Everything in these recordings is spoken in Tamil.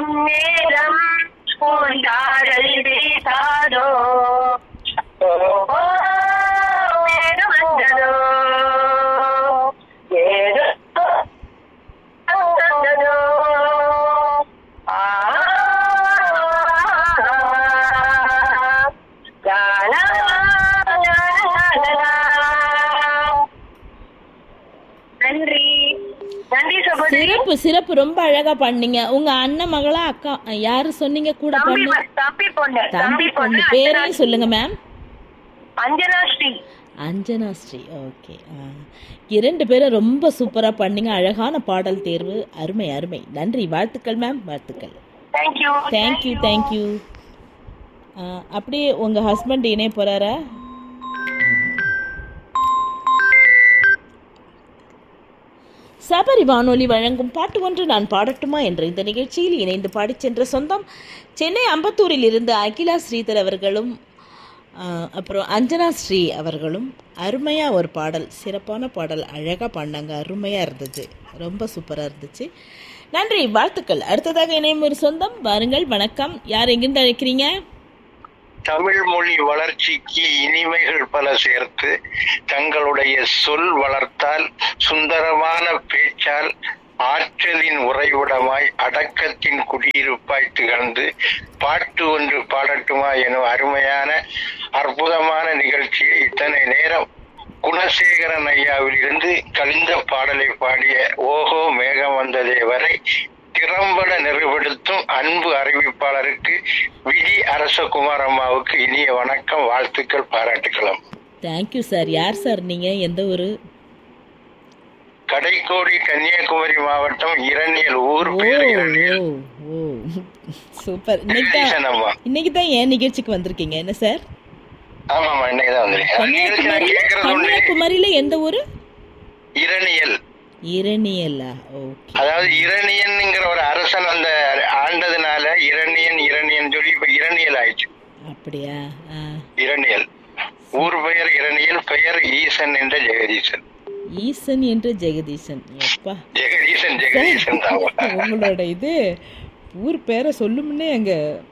நேரம் பூந்தாரல் வீசாதோ ஓ, மேகம் வந்ததோ ஏதோ வந்ததோ ஆ, லா, லா, லா, லா, லா. நன்றி நன்றி சகோதரி சிறப்பு சிறப்பு ரொம்ப அழகா பண்ணீங்க உங்க அண்ணன் மகளா அக்கா யாரு சொன்னீங்க கூட தம்பி பண்ண ப- தம்பி பொண்ணு தம்பி பொண்ணு பேரையும் சொல்லுங்க மேம் அஞ்சனா ஸ்ரீ அஞ்சனா ஸ்ரீ ஓகே இரண்டு பேரும் ரொம்ப சூப்பரா பண்ணீங்க அழகான பாடல் தேர்வு அருமை அருமை நன்றி வாழ்த்துக்கள் மேம் வாழ்த்துக்கள் தேங்க்யூ தேங்க்யூ தேங்க்யூ அப்படியே உங்க ஹஸ்பண்ட் இணைய போறாரா சபரி வானொலி வழங்கும் பாட்டு ஒன்று நான் பாடட்டுமா என்ற இந்த நிகழ்ச்சியில் இணைந்து பாடிச் சென்ற சொந்தம் சென்னை அம்பத்தூரில் இருந்து அகிலா ஸ்ரீதர் அவர்களும் ஆ, அப்புறம் அஞ்சனா ஸ்ரீ அவர்களும் அருமையாக ஒரு பாடல் சிறப்பான பாடல் அழகாக பாடினாங்க அருமையாக இருந்துச்சு ரொம்ப சூப்பராக இருந்துச்சு நன்றி வாழ்த்துக்கள் அடுத்ததாக இணையும் ஒரு சொந்தம் வாருங்கள் வணக்கம் யார் எங்கிருந்து அழைக்கிறீங்க தமிழ் மொழி வளர்ச்சிக்கு இனிமைகள் பல சேர்த்து தங்களுடைய சொல் வளர்த்தால் சுந்தரமான பேச்சால் ஆற்றலின் உறைவிடமாய் அடக்கத்தின் குடியிருப்பாய் திகழ்ந்து பாட்டு ஒன்று பாடட்டுமா எனும் அருமையான அற்புதமான நிகழ்ச்சியை இத்தனை நேரம் குணசேகரன் ஐயாவில் இருந்து கலிந்த பாடலை பாடிய ஓஹோ மேகம் வந்ததே வரை திறம்பட நிறைவுபடுத்தும் அன்பு அறிவிப்பாளருக்கு விஜி அரசகுமார் அம்மாவுக்கு இனிய வணக்கம் வாழ்த்துக்கள் பாராட்டுக்கலாம் தேங்க்யூ சார் யார் சார் நீங்கள் எந்த ஊர் கடைக்கோடி கன்னியாகுமரி மாவட்டம் இரணியல் ஊர் ஓ பேர் ஓ இரணியல் ஓ சூப்பர் இன்னைக்கு தான் ஜெகதீசன் அம்மா இன்னைக்கு தான் என் நிகழ்ச்சிக்கு வந்திருக்கீங்க என்ன சார் ஆமாமா இன்னைக்கு தான் வந்திருக்கேன் அந்த நிகழ்ச்சி நான் கன்னியாகுமரியில கேட்கறது ஒண்ணு கன்னியாகுமரியில எந்த ஊரு இரணியல் இரணியல்லா ஓகே அதாவது இரணியன்ங்கிற ஒரு அரசன் அந்த ஆண்டதுனால இரணியன் இரணியன் சொல்லி இப்ப இரணியல் ஆயிடுச்சு அப்படியா ஆ. இரணியல் ஊர் பெயர் இரணியல் பெயர் ஈசன் என்ற ஜெகதீசன் ஈசன் என்று ஜெகதீசன் எப்பா ஜெகதீசன் ஜெகதீசன் தான் உங்களோட இது ஊர் பேரை சொல்லுமுன்னே அங்க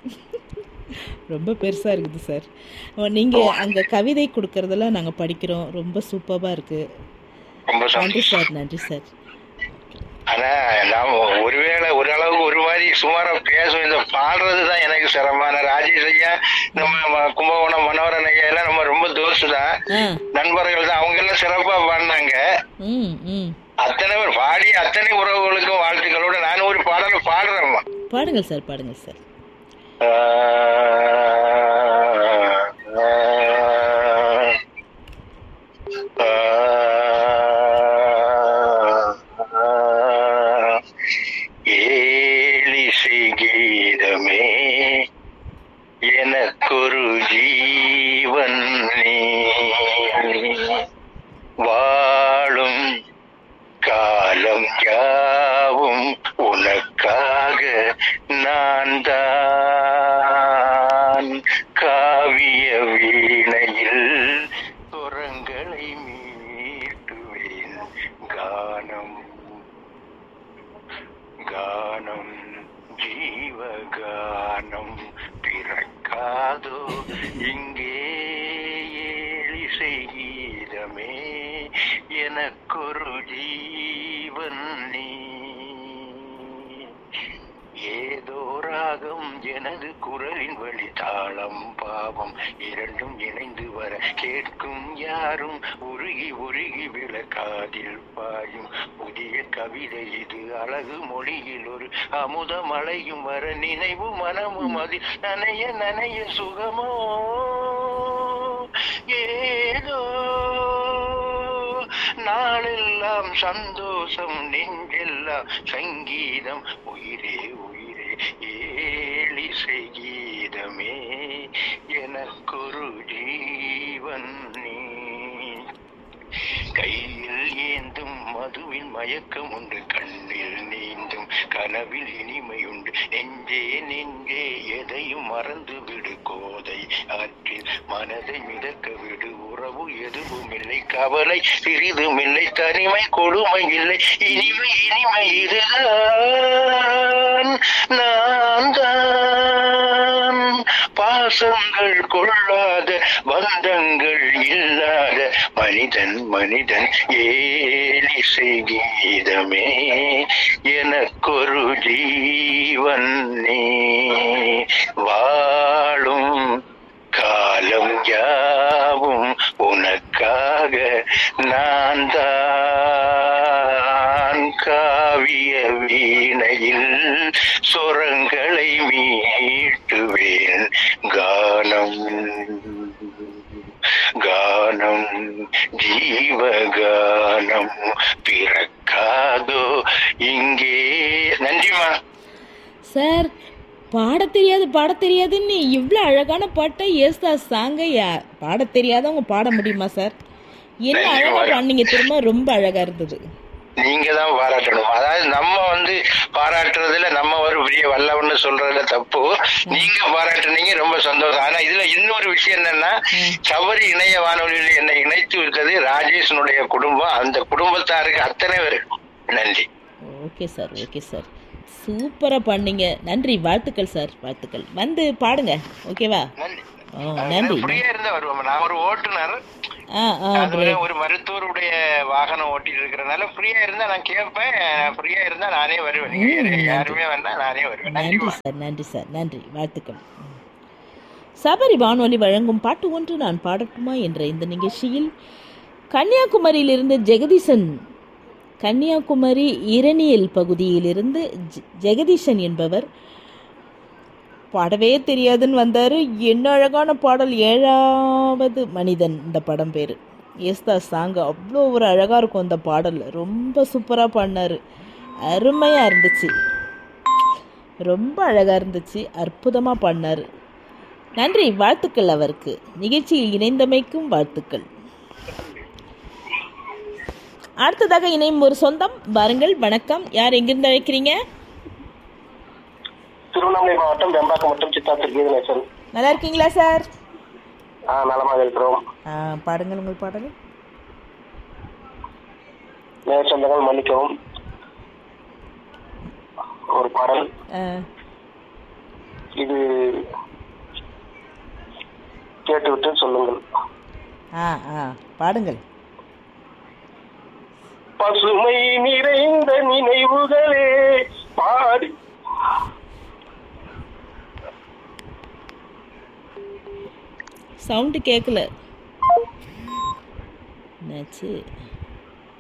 ரொம்ப பெருசா இருக்குது சார் நீங்க அங்க கவிதை கொடுக்கறதெல்லாம் நாங்க படிக்கிறோம் ரொம்ப சூப்பரா இருக்கு ரொம்ப நன்றி சந்தோஷம் சார் நன்றி சார் ஆனா நாம ஒருவேளை ஒரு அளவுக்கு ஒரு மாதிரி சுமாரா பேசும் இந்த பாடுறது தான் எனக்கு சிரமமான ராஜேஷ் ஐயா நம்ம ம- கும்பகோணம் மனோரன் ஐயா எல்லாம் நம்ம ரொம்ப தோசு தான் ஆ நண்பர்கள் தான் அவங்க எல்லாம் சிறப்பா பாடினாங்க ம் ம் அத்தனை பேர் பாடி அத்தனை உறவுகளுக்கும் வாழ்த்துக்களோட நான் ஒரு பாடலை பாடுறேம்மா பாடுங்கள் சார் பாடுங்கள் சார் ஏழிசை கீதமே எனக்கொரு ஜீவன் நீ வாழும் காலம் யாவும் உனக்காக நான் தான் காவிய வீணையில் சுரங்களை மீட்டுவேன் கானம் கானம் ஜீவகானம் பிறக்காதோ இங்கே ஏழிசை கீதமே எனக்கொரு ஜீவன் நீ ஏதோ ராகம் எனது குரலின் வழி தாளம் பாவம் இரண்டும் இணைந்து வர கேட்கும் யாரும் உருகி உருகி விளக்காதில் பாயும் புதிய கவிதை இது அழகு மொழியில் ஒரு அமுத மழையும் வர நினைவு மனமும் அதில் நனைய நனைய சுகமோ ஏதோ நாளெல்லாம் சந்தோஷம் நெஞ்செல்லாம் சங்கீதம் உயிரே உயிரே ஏழிசை கீதமே எனக்கொரு ஜீவன் நீ கையில் ஏந்தும் மதுவின் மயக்கம் உண்டு கண்ணில் நீந்தும் கனவில் இனிமையுண்டு நெஞ்சே நெஞ்சே எதையும் மறந்து விடு கோதை ஆற்றில் மனதை மிதக்க விடு உறவு எதுவும் இல்லை கவலை சிறிதும் இல்லை தனிமை கொடுமை இல்லை இனிமை இனிமை இதுதான் நான் பாசங்கள் கொள்ளாத பந்தங்கள் இல்லாத மனிதன் மனிதன் ஏலிசை கீதமே எனக்கொரு ஜீவன் நீ வாழும் காலம் யாவும் உனக்காக நான் தான் காவிய வீணையில் சொரங்களை மீட்டுவேன் கானம் கானம் ஜீவகானம் பிறக்காதோ இங்கே நன்றிமா சார் பாட தெரியாது பாட தெரியாதுன்னு இவ்வளோ அழகான பாட்டை ஏஸ்தா சாங்கையா பாட தெரியாதவங்க பாட முடியுமா சார் என்ன அழகா பாடுனீங்க திரும்ப ரொம்ப அழகா இருந்தது நீங்க தான் பாராட்டணும் அதாவது நம்ம வந்து பாராட்டுறதுல நம்ம ஒரு பெரிய வல்லவன்னு சொல்றதுல தப்பு நீங்க பாராட்டுனீங்க ரொம்ப சந்தோஷம் ஆனா இதுல இன்னொரு விஷயம் என்னன்னா சபரி இணைய வானொலியில் என்னை இணைத்து விட்டது ராஜேஷனுடைய குடும்பம் அந்த குடும்பத்தாருக்கு அத்தனை பேர் நன்றி ஓகே சார் ஓகே சார் சூப்பராக பண்ணீங்க நன்றி வாழ்த்துக்கள் சார் வாழ்த்துக்கள் வந்து பாடுங்க ஓகேவா நன்றி ஓ நன்றி ஃப்ரீயா இருந்தா வருவோம் நான் ஒரு ஓட்டுநர் ஆ ஆ அதுல ஒரு மருத்துவருடைய வாகனம் ஓட்டிட்டு இருக்கிறதுனால ஃப்ரீயா இருந்தா நான் கேட்பேன் ஃப்ரீயா இருந்தா நானே வருவேன் நீங்க யாரு- யாருமே வேணா நானே வருவேன் நன்றி நன்றி சார் நன்றி சார் நன்றி வாழ்த்துக்கள் ம். சபரி வானொலி வழங்கும் பாட்டு ஒன்று நான் பாடட்டுமா என்ற இந்த நிகழ்ச்சியில் கன்னியாகுமரியிலிருந்து ஜெகதீசன் கன்னியாகுமரி இரணியல் பகுதியிலிருந்து ஜெ- ஜெகதீசன் என்பவர் பாடவே தெரியாதுன்னு வந்தார் என்ன அழகான பாடல் ஏழாவது மனிதன் இந்த படம் பேர் ஏஸ்தா சாங் அவ்வளோ ஒரு அழகாக இருக்கும் அந்த பாடல் ரொம்ப சூப்பராக பாடினார் அருமையாக இருந்துச்சு ரொம்ப அழகாக இருந்துச்சு அற்புதமாக பாடினார் நன்றி வாழ்த்துக்கள் அவருக்கு நிகழ்ச்சியில் இணைந்தமைக்கும் வாழ்த்துக்கள் அடுத்ததாக இணையும் ஒரு சொந்தம் வாருங்கள் வணக்கம் யார் எங்கிருந்து அழைக்கிறீங்க திருவண்ணாமலை மாவட்டம் வெம்பாக்கம் மற்றும் சித்தாத்தூர் கீதநேசன் நல்லா இருக்கீங்களா சார் ஆ நலமாக இருக்கிறோம் ஆ, பாடுங்கள் உங்கள் பாடல் நேர் சொந்தங்கள் மன்னிக்கவும் ஒரு பாடல் ஆ, இது கேட்டுவிட்டு சொல்லுங்கள் ஆ ஆ பாடுங்கள் பசுமை நிறைந்த நினைவுகளே பாடி சவுண்டு கேட்கல என்னாச்சு